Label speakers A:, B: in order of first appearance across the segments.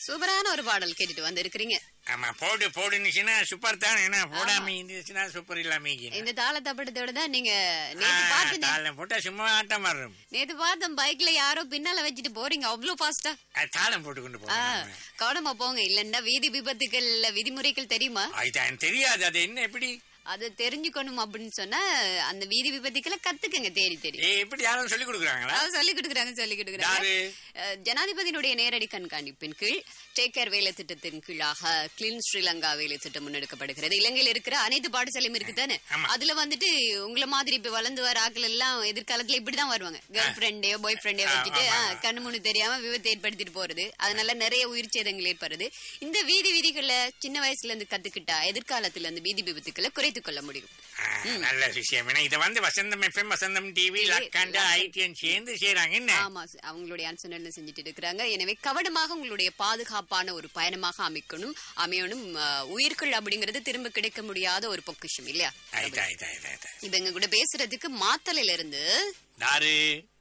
A: சூப்பரான ஒரு பாடல் கேட்டுட்டு வந்திருக்கிறீங்க
B: ஆமா போடு போடுனுச்சுன்னா சூப்பர் தான் என்ன போடாம இருந்துச்சுன்னா சூப்பர் இல்லாம
A: இந்த தாள தப்பட்டத்தோட தான் நீங்க நேத்து பார்த்தேன்
B: தாளம் போட்டா சும்மா ஆட்டம் வரும்
A: நேத்து பார்த்தேன் பைக்ல யாரோ பின்னால வச்சுட்டு போறீங்க அவ்வளவு ஃபாஸ்டா
B: அது தாளம் போட்டு கொண்டு
A: ஆ,
B: போகணும்
A: கவனமா போங்க இல்லன்னா வீதி விபத்துகள்ல விதிமுறைகள் தெரியுமா
B: அதுதான் தெரியாது அது என்ன எப்படி
A: அது தெரிஞ்சுக்கணும் அப்படின்னு சொன்னா அந்த வீதி விபத்துக்களை கத்துக்கங்க தேடி தேடி
B: ஏ எப்படி யாரும் சொல்லி கொடுக்குறாங்களா
A: அதாவது சொல்லி கொடுக்குறாங்க சொல்லி கொடுக்குறாங்க
B: யாரு
A: அஹ், ஜனாதிபதியினுடைய நேரடி கண்காணிப்பின் கீழ் டேக் கேர் வேலை திட்டத்தின் கீழாக கிளீன் ஸ்ரீலங்கா வேலை திட்டம் முன்னெடுக்கப்படுகிறது இலங்கையில் இருக்கிற அனைத்து பாடசாலையும் இருக்குதானே
B: ஆமா.
A: அதுல வந்துட்டு உங்கள மாதிரி இப்ப வளர்ந்து வர ஆட்கள் எல்லாம் எதிர்காலத்துல இப்படிதான் வருவாங்க கேர்ள் ஃப்ரெண்டே பாய் ஃப்ரெண்டே
B: ஆ,
A: வச்சுட்டு
B: ஆமா,
A: ஆ, கண்ணு முன்னு தெரியாம விபத்து ஏற்படுத்திட்டு போறது அதனால நிறைய உயிர் சேதங்கள் ஏற்படுது இந்த வீதி விதிகளை சின்ன வயசுல இருந்து கத்துக்கிட்டா எதிர்காலத்துல அந்த வீதி விபத்துக்களை குறைத்துக் கொள்ள முடியும்
B: ஆ, நல்ல விஷயம் ஏன்னா இதை வந்து Vasantham FM Vasantham TV Lakhanda ITN சேர்ந்து செய்யறாங்க என்ன
A: ஆமா ச- அவங்களுடைய அனுசரணை செஞ்சுட்டு இருக்கிறாங்க எனவே கவனமாக உங்களுடைய பாதுகாப்பான ஒரு பயணமாக அமைக்கணும் அமையணும் அஹ், உயிர்கள் அப்படிங்கறது திரும்ப கிடைக்க முடியாத ஒரு பொக்கிஷம் இல்லையா
B: ஆயிட்டா ஆயிட்டா ஆயிட்டா ஆயிட்டா
A: இப்ப எங்க கூட பேசுறதுக்கு மாத்தலையில இருந்து
B: தாரு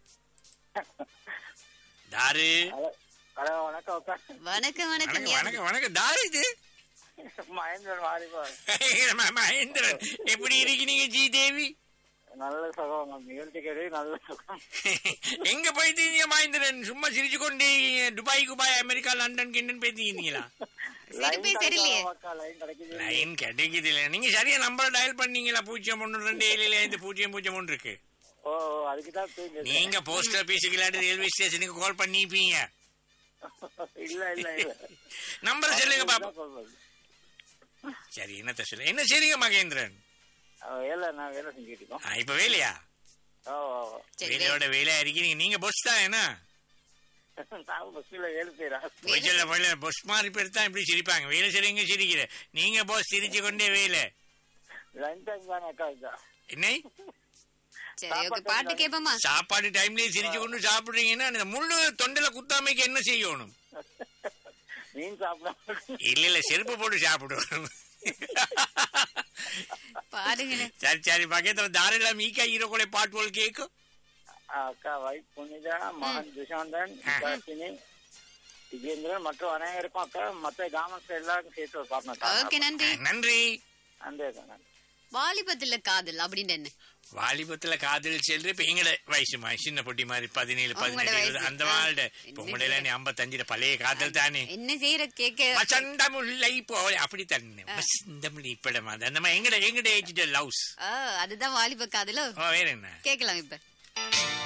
B: தாரு
C: ஹலோ ஹலோ வணக்கம் அக்கா
A: வணக்கம் வணக்கம்
B: வணக்கம்
A: யார்?
B: வணக்கம் வணக்கம் தாரு இது
C: மகேந்திரன் மாறிப்பா
B: ம- மகேந்திரன் எப்படி இருக்கீங்க ஜி தேவி
C: நல்ல சுகம் உங்க நிகழ்ச்சி கேட்டு நல்ல சுகம்
B: எங்க போயிட்டீங்க மகேந்திரன் சும்மா சிரிச்சு கொண்டே துபாய் குபாய் அமெரிக்கா லண்டன் கிண்டன் போயிட்டீங்களா
A: சிரிப்பே சரியில்லையே
C: அக்கா லைன் கிடைக்குது
B: லைன் கிடைக்குது இல்ல நீங்க சரியா நம்பர் டயல் பண்ணீங்களா பூஜ்ஜியம் ஒன்று ரெண்டு ஏழுல ஐந்து பூஜ்ஜியம் பூஜ்ஜியம் ஒன்று இருக்கு
C: ஓ அதுக்கு தான் தூங்கி
B: நீங்க போஸ்ட் ஆபீஸுக்கு இல்லாட்டி ரயில்வே ஸ்டேஷனுக்கு கால் பண்ணிப்பீங்க
C: இல்ல இல்ல இல்ல
B: நம்பர் சொல்லுங்க பாப்பா
C: call பண்ணு.
B: சரி என்னத்த சொல்ல என்ன சரிங்க மகேந்திரன்
C: அவ வேலை நான் வேலை செஞ்சுட்டு இருக்கோம்
B: ஆ, இப்ப வேலையா
C: ஓ ஓ, ஓ.
A: சரி
B: வேலையோட வேலையா இருக்கீங்க நீங்க பொஸ் தான் என்ன
C: நான் பஸ்ல வேலை செய்யறேன்
B: பொய்ச்சல்ல போயில பொஸ் மாதிரி பேர் தான் இப்படி சிரிப்பாங்க வேலை செய்றீங்க சிரிக்கிற நீங்க போஸ் சிரிச்சு கொண்டே வேலை
C: லஞ்ச் டைம் தானே அக்கா இதுதான்
B: என்ன
A: சரி ஓகே பாட்டு கேப்போமா
B: சாப்பாடு டைம்லயே சிரிச்சு கொண்டு சாப்பிடுறீங்கன்னா அந்த முள்ளு தொண்டையில குத்தாமைக்கு என்ன செய்யணும்
C: மீன் சாப்பிடாம
B: இல்ல இல்ல செருப்பு போட்டு சாப்பிடுவோம்
A: பாருங்களேன்
B: சரி சரி பக்கத்துல தாரெல்லாம் மீக்கா ஹீரோக்குள்ளே பாட்டு போல் கேக்கும்
C: அக்கா வைஃப் புனிதா மகன் துஷாந்தன் விகாசினி விஜேந்திரன் மற்றும் அனைவருக்கும் அக்கா மற்ற கிராமத்துல எல்லாருக்கும் சேர்த்து ஒரு பாருங்க
A: ஓகே நன்றி
B: நன்றி
C: அந்த அக்கா நன்றி
A: வாலிபத்துல காதல் அப்படின்னு என்ன
B: வாலிபத்துல காதல் செல்ற இப்ப எங்கட வயசுமா சின்ன பொட்டி மாதிரி பதினேழு
A: உங்களோட
B: பதினெட்டு இருபது
A: வயசு.
B: அந்த
A: ஆ.
B: வாழ்ட இப்ப உங்களோட நீ ஐம்பத்தஞ்சுல பழைய காதல் தானே
A: என்ன செய்யற கேக்க
B: வசந்த முல்லை போல அப்படி தானே வசந்த முல்லை இப்படமா அந்த மாதிரி எங்கட எங்கட ஏஜ் லவ்ஸ்
A: ஆ, அதுதான் வாலிப காதலோ
B: வேற என்ன
A: கேக்கலாம் இப்ப